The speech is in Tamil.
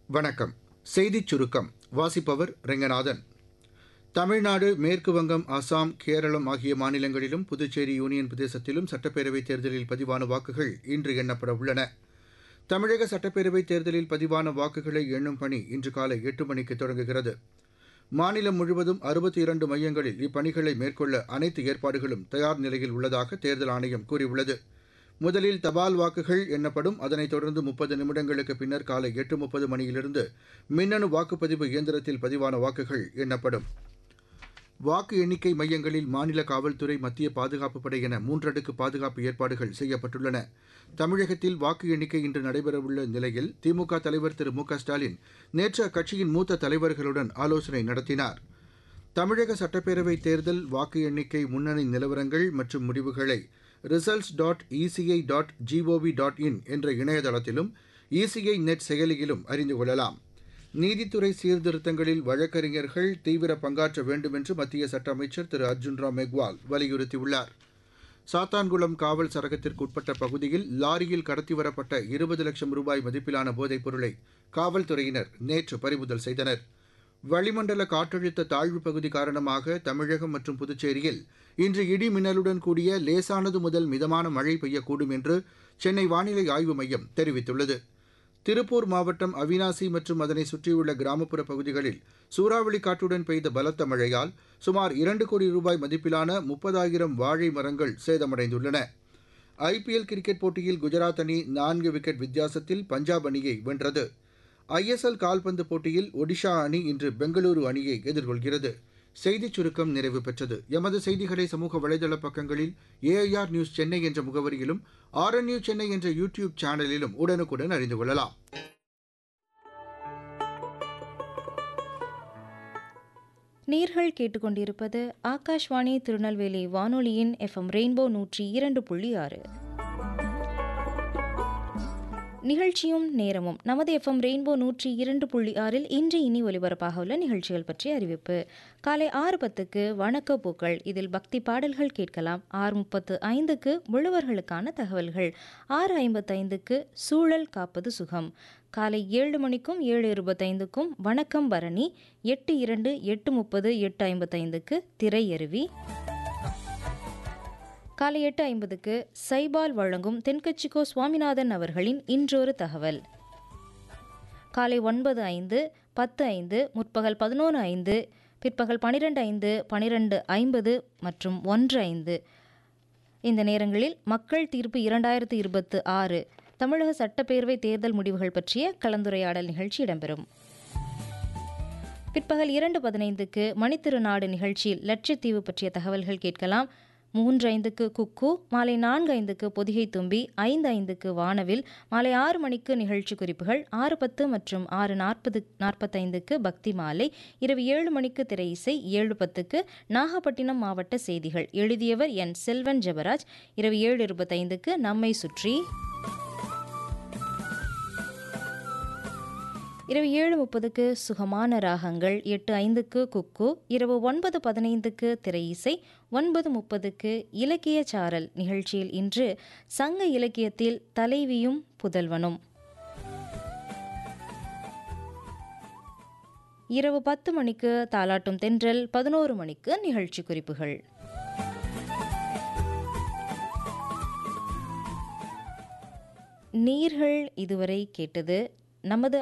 வணக்கம் செய்திச் சுருக்கம் வாசிப்பவர் ரெங்கநாதன் தமிழ்நாடு மேற்கு வங்கம் அசாம் கேரளம் ஆகிய மாநிலங்களிலும் புதுச்சேரி யூனியன் பிரதேசத்திலும் சட்டப்பேரவைத் தேர்தலில் பதிவான வாக்குகள் இன்று எண்ணப்பட உள்ளன தமிழக சட்டப்பேரவைத் தேர்தலில் பதிவான வாக்குகளை எண்ணும் பணி இன்று காலை எட்டு மணிக்கு தொடங்குகிறது மாநிலம் முழுவதும் அறுபத்தி இரண்டு மையங்களில் இப்பணிகளை மேற்கொள்ள அனைத்து ஏற்பாடுகளும் தயார் நிலையில் உள்ளதாக தேர்தல் ஆணையம் கூறியுள்ளது முதலில் தபால் வாக்குகள் எண்ணப்படும் அதனைத் தொடர்ந்து முப்பது நிமிடங்களுக்கு பின்னர் காலை எட்டு முப்பது மணியிலிருந்து மின்னணு வாக்குப்பதிவு இயந்திரத்தில் பதிவான வாக்குகள் எண்ணப்படும் வாக்கு எண்ணிக்கை மையங்களில் மாநில காவல்துறை மத்திய பாதுகாப்பு படை என மூன்றடுக்கு பாதுகாப்பு ஏற்பாடுகள் செய்யப்பட்டுள்ளன தமிழகத்தில் வாக்கு எண்ணிக்கை இன்று நடைபெறவுள்ள நிலையில் திமுக தலைவர் திரு மு க ஸ்டாலின் நேற்று அக்கட்சியின் மூத்த தலைவர்களுடன் ஆலோசனை நடத்தினார் தமிழக சட்டப்பேரவைத் தேர்தல் வாக்கு எண்ணிக்கை முன்னணி நிலவரங்கள் மற்றும் முடிவுகளை results dot ECI dot gov dot in என்ற இணையதளத்திலும் இசிஐ நெட் செயலியிலும் அறிந்து கொள்ளலாம் நீதித்துறை சீர்திருத்தங்களில் வழக்கறிஞர்கள் தீவிர பங்காற்ற வேண்டும் என்று மத்திய சட்ட அமைச்சர் திரு அர்ஜுன் ராம் மெக்வால் வலியுறுத்தியுள்ளார் சாத்தான்குளம் காவல் சரகத்திற்கு உட்பட்ட பகுதியில் லாரியில் கடத்தி வரப்பட்ட இருபது லட்சம் ரூபாய் மதிப்பிலான போதைப் பொருளை காவல்துறையினர் நேற்று பறிமுதல் செய்தனர் வளிமண்டல காற்றழுத்த தாழ்வு பகுதி காரணமாக தமிழகம் மற்றும் புதுச்சேரியில் இன்று இடி மின்னலுடன் கூடிய லேசானது முதல் மிதமான மழை பெய்யக்கூடும் என்று சென்னை வானிலை ஆய்வு மையம் தெரிவித்துள்ளது திருப்பூர் மாவட்டம் அவினாசி மற்றும் அதனை சுற்றியுள்ள கிராமப்புற பகுதிகளில் சூறாவளி காற்றுடன் பெய்த பலத்த மழையால் சுமார் இரண்டு கோடி ரூபாய் மதிப்பிலான முப்பதாயிரம் வாழை மரங்கள் சேதமடைந்துள்ளன ஐபிஎல் கிரிக்கெட் போட்டியில் குஜராத் அணி நான்கு விக்கெட் வித்தியாசத்தில் பஞ்சாப் அணியை வென்றது ஐஎஸ்எல் கால்பந்து போட்டியில் ஒடிஷா அணி இன்று பெங்களூரு அணியை எதிர்கொள்கிறது செய்திச் சுருக்கம் நிறைவு பெற்றது எமது செய்திகளை சமூக வலைதள பக்கங்களில் ஏஐஆர் நியூஸ் சென்னை என்ற முகவரியிலும் ஆர்என்யூ சென்னை என்ற யூடியூப் சேனலிலும் உடனுக்குடன் அறிந்து கொள்ளலாம் நீர்கள் கேட்டுக்கொண்டிருப்பது ஆகாஷ்வாணி திருநெல்வேலி வானொலியின் எஃப்எம் ரெயின்போ நூற்றி இரண்டு புள்ளி ஆறு நிகழ்ச்சியும் நேரமும் நமது எஃப்எம் ரெயின்போ நூற்றி இரண்டு புள்ளி ஆறில் இன்று இனி ஒலிபரப்பாக உள்ள நிகழ்ச்சிகள் பற்றிய அறிவிப்பு காலை ஆறு பத்துக்கு வணக்க பூக்கள் இதில் பக்தி பாடல்கள் கேட்கலாம் ஆறு முப்பத்து ஐந்துக்கு முழுவர்களுக்கான தகவல்கள் ஆறு ஐம்பத்தைந்துக்கு சூழல் காப்பது சுகம் காலை ஏழு மணிக்கும் ஏழு இருபத்தைந்துக்கும் வணக்கம் பரணி எட்டு இரண்டு எட்டு முப்பது எட்டு ஐம்பத்தைந்துக்கு திரையருவி காலை எட்டு ஐம்பதுக்கு சைபால் வழங்கும் தென்கட்சிக்கோ சுவாமிநாதன் அவர்களின் இன்றொரு தகவல் காலை ஒன்பது ஐந்து பத்து ஐந்து முற்பகல் பதினோரு ஐந்து பிற்பகல் பனிரெண்டு ஐந்து பனிரெண்டு ஐம்பது மற்றும் ஒன்று ஐந்து இந்த நேரங்களில் மக்கள் தீர்ப்பு இரண்டாயிரத்து இருபத்து ஆறு தமிழக சட்டப்பேரவை தேர்தல் முடிவுகள் பற்றிய கலந்துரையாடல் நிகழ்ச்சி இடம்பெறும் பிற்பகல் இரண்டு பதினைந்துக்கு மணித்திருநாடு நிகழ்ச்சியில் லட்சத்தீவு பற்றிய தகவல்கள் கேட்கலாம் மூன்று ஐந்துக்கு குக்கு மாலை நான்கு ஐந்துக்கு பொதிகை தும்பி ஐந்து ஐந்துக்கு வானவில் மாலை ஆறு மணிக்கு நிகழ்ச்சி குறிப்புகள் ஆறு பத்து மற்றும் ஆறு நாற்பது நாற்பத்தைந்துக்கு பக்தி மாலை இரவு ஏழு மணிக்கு திரை இசை ஏழு பத்துக்கு நாகப்பட்டினம் மாவட்ட செய்திகள் எழுதியவர் என் செல்வன் ஜெபராஜ் இரவு ஏழு இருபத்தைந்துக்கு நம்மை சுற்றி இரவு ஏழு முப்பதுக்கு சுகமான ராகங்கள் எட்டு ஐந்துக்கு குக்கு இரவு ஒன்பது பதினைந்துக்கு திரை இசை ஒன்பது முப்பதுக்கு இலக்கிய சாரல் நிகழ்ச்சியில் இன்று சங்க இலக்கியத்தில் தலைவியும் புதல்வனும் இரவு பத்து மணிக்கு தாலாட்டும் தென்றல் பதினோரு மணிக்கு நிகழ்ச்சி குறிப்புகள் நீர்கள் இதுவரை கேட்டது நமது